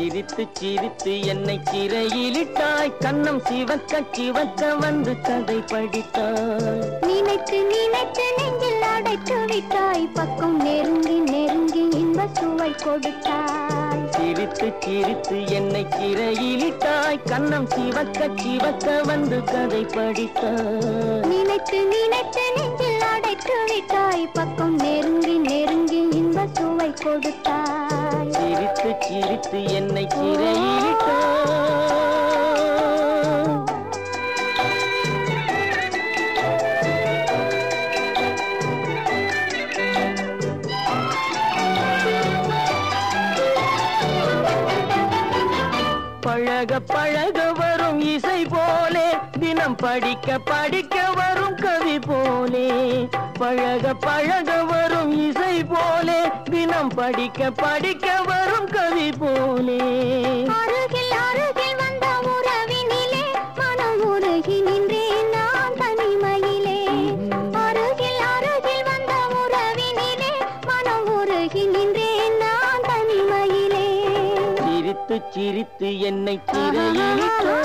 சிரித்து சிரித்து என்னை சிறையிலிட்டாய் கண்ணம் சிவக்க சிவக்க வந்து கதை படித்தாய் நினைத்து நினைத்து நெஞ்சில் அடைத்து விட்டாய் பக்கம் நெருங்கி நெருங்கி இன்ப சுவை கொடுத்தாய் சிரித்து சிரித்து என்னை சிறையிலிட்டாய் கண்ணம் சிவக்க சிவக்க வந்து கதை படித்தாய் நினைத்து நினைத்து நெஞ்சில் அடைத்து விட்டாய் பக்கம் நெருங்கி நெருங்கி இன்ப சுவை கொடுத்தாய் சிரித்து சிரித்து என்னை சிறையிலிட்டாய் பழக பழக வரும் இசை போலே தினம் படிக்க படிக்க வரும் கவி போலே பழக பழக வரும் இசை போலே தினம் படிக்க படிக்க வரும் கவி போலே அருகில் அருகில் வந்த உறவினிலே மனம் உருகி நின்றேன் நான் தனிமையிலே அருகில் அருகில் வந்த உறவினிலே மனம் உருகி நின்றேன் நான் தனிமையிலே சிரித்து சிரித்து என்னை சிறையிலிட்டாய்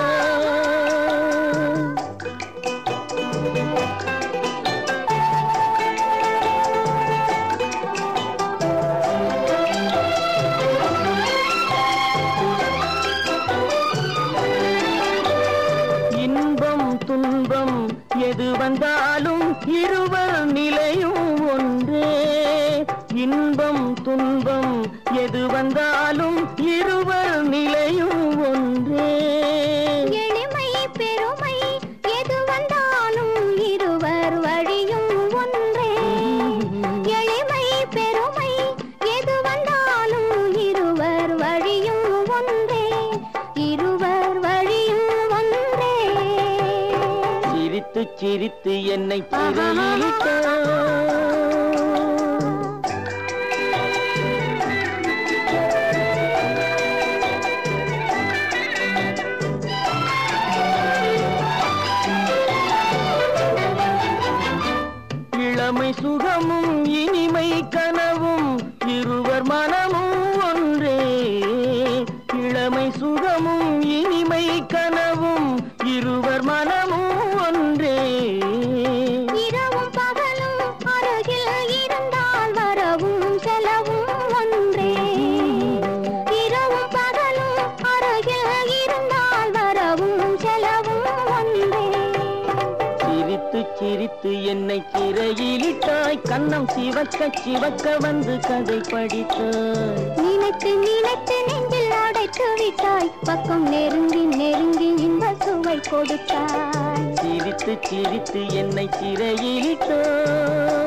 இன்பம் துன்பம் எது வந்தாலும் இருவர் நிலையும் ஒன்றே இன்பம் துன்பம் எது வந்தாலும் இருவர் நிலையும் ஒன்றே எளிமை பெருமை எது வந்தாலும் இருவர் வழியும் ஒன்றே எளிமை பெருமை எது வந்தாலும் இருவர் வழியும் ஒன்றே இருவர் வழியும் ஒன்றே சிரித்து சிரித்து என்னை சிறையிலிட்டாய் இளமை சுகமும் இனிமை கனவும் இருவர் மனமும் ஒன்றே இளமை சுகமும் இனிமை கனவும் இருவர் மனமும் ஒன்றே இரவும் பகலும் அருகில் இருந்தால் வரவும் செலவும் ஒன்றே இரவும் பகலும் அருகில் இருந்தால் வரவும் செலவும் ஒன்றே சிரித்து சிரித்து என்னை சிறையிலிட்டாய் கண்ணம் சிவக்க சிவக்க வந்து கதை படித்தாய் நினைத்து நினைத்து நெஞ்சில் அடைத்து விட்டாய் பக்கம் நெருங்கி நெருங்கி இன்ப சுவை கொடுத்தாய் சிரித்து சிரித்து என்னை சிறையிலிட்டாய்